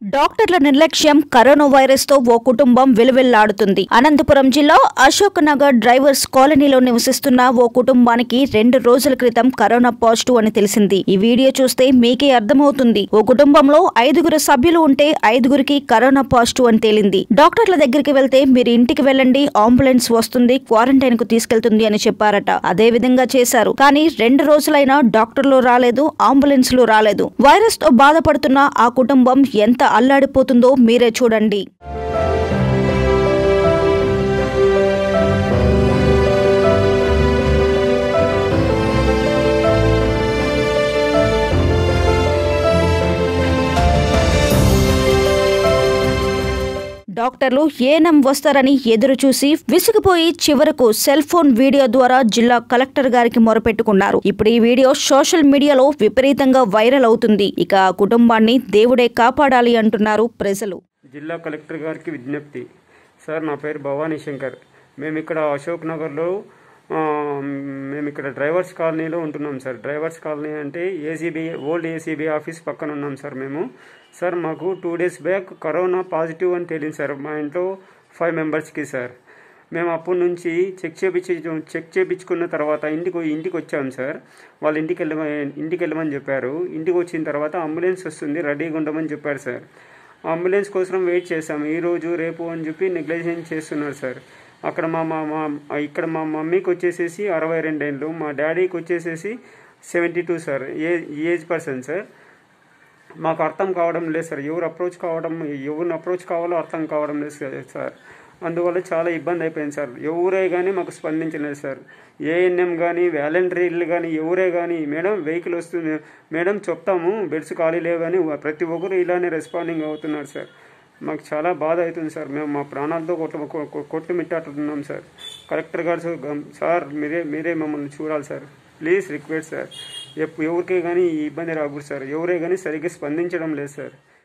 డాక్టర్ల నిర్లక్ష్యం corona virus తో ఓ కుటుంబం విలువిల్లాడుతుంది అనంతపురం జిల్లా అశోక్ నగర్ డ్రైవర్స్ కాలనీలో నివసిస్తున్న ఓ కుటుంబానికి రెండు రోజుల క్రితం కరోనా పాజిటివ్ అని తెలిసింది ఈ వీడియో చూస్తే మీకే అర్థమవుతుంది ఓ కుటుంబంలో ఐదుగురు సభ్యులు ఉంటే ఐదుగురికి కరోనా పాజిటివ్ అని తేలింది డాక్టర్ల దగ్గరికి వెళ్తే మీరు ఇంటికి వెళ్ళండి అంబులెన్స్ వస్తుంది క్వారంటైన్ కు తీసుకెళ్తుంది అని చెప్పారట అదే విధంగా చేశారు కానీ రెండు రోజులైనా డాక్టర్లు రాలేదు అంబులెన్స్లు రాలేదు వైరస్ తో బాధపడుతున్న ఆ కుటుంబం ఎంత అల్లాడిపోతుందో మీరే చూడండి డాక్టర్లు ఏనం వస్తారని ఎదురు చూసి విసిగిపోయి చివరకు సెల్ ఫోన్ వీడియో ద్వారా జిల్లా కలెక్టర్ గారికి మొరపెట్టుకున్నారు ఇప్పుడు ఈ వీడియో సోషల్ మీడియాలో విపరీతంగా వైరల్ అవుతుంది ఇక ఆ కుటుంబాన్ని దేవుడే కాపాడాలి అంటున్నారు ప్రజలు జిల్లా కలెక్టర్ గారికి విజ్ఞప్తి సార్ నా పేరు భవానీ శంకర్ మేము ఇక్కడ అశోక్ నగర్లో ఆ, మేము ఇక్కడ డ్రైవర్స్ కాలనీలో ఉంటున్నాం సార్ డ్రైవర్స్ కాలనీ అంటే ఏసీబీ ఓల్డ్ ఏసీబీ ఆఫీస్ పక్కన ఉన్నాం సార్ మేము సార్ మాకు two days back corona positive అని తేలింది సార్ మా ఇంట్లో ఫైవ్ మెంబర్స్కి సార్ మేము అప్పటి నుంచి చెక్ చేపించి చెక్ చేపించుకున్న తర్వాత ఇంటికి ఇంటికి వచ్చాం సార్ వాళ్ళ ఇంటికి వెళ్ళమని ఇంటికి వెళ్ళమని చెప్పారు ఇంటికి వచ్చిన తర్వాత అంబులెన్స్ వస్తుంది రెడీగా ఉండమని చెప్పారు సార్ అంబులెన్స్ కోసం వెయిట్ చేసాం ఈ రోజు రేపు అని చెప్పి నెగ్లిజెన్స్ చేస్తున్నారు సార్ అక్కడ మా మా మా ఇక్కడ మా మమ్మీకి వచ్చేసేసి అరవై రెండేళ్ళు మా డాడీకి వచ్చేసేసి seventy two sir a age person sir మాకు అర్థం కావడం లేదు సార్ ఎవరు అప్రోచ్ కావడం ఎవరిని అప్రోచ్ కావాలో అర్థం కావడం లేదు సార్- సార్ అందువల్ల చాలా ఇబ్బంది అయిపోయింది సార్ ఎవరే కానీ మాకు స్పందించలేదు సార్ ఏఎన్ఎం కానీ వాలంటీర్లు కానీ ఎవరే కానీ మేడం వెహికల్ వస్తుంది మేడం చెప్తాము బెడ్స్ ఖాళీ లేవు కానీ ప్రతి ఒక్కరు ఇలానే రెస్పాండింగ్ అవుతున్నారు సార్ మాకు చాలా బాధ అవుతుంది సార్ మేము మా ప్రాణాలతో కొట్టు కొ- కొట్టు మిట్టాడుతున్నాం సార్ కలెక్టర్ గారు సార్ గమ్- సార్ మీరే మీరే మమ్మల్ని చూడాలి సార్ ప్లీజ్ రిక్వెస్ట్ సార్ ఎప్- ఎవరికే కానీ ఈ ఇబ్బంది రాకూడదు సార్ ఎవరే కానీ సరిగ్గా స్పందించడం లేదు సార్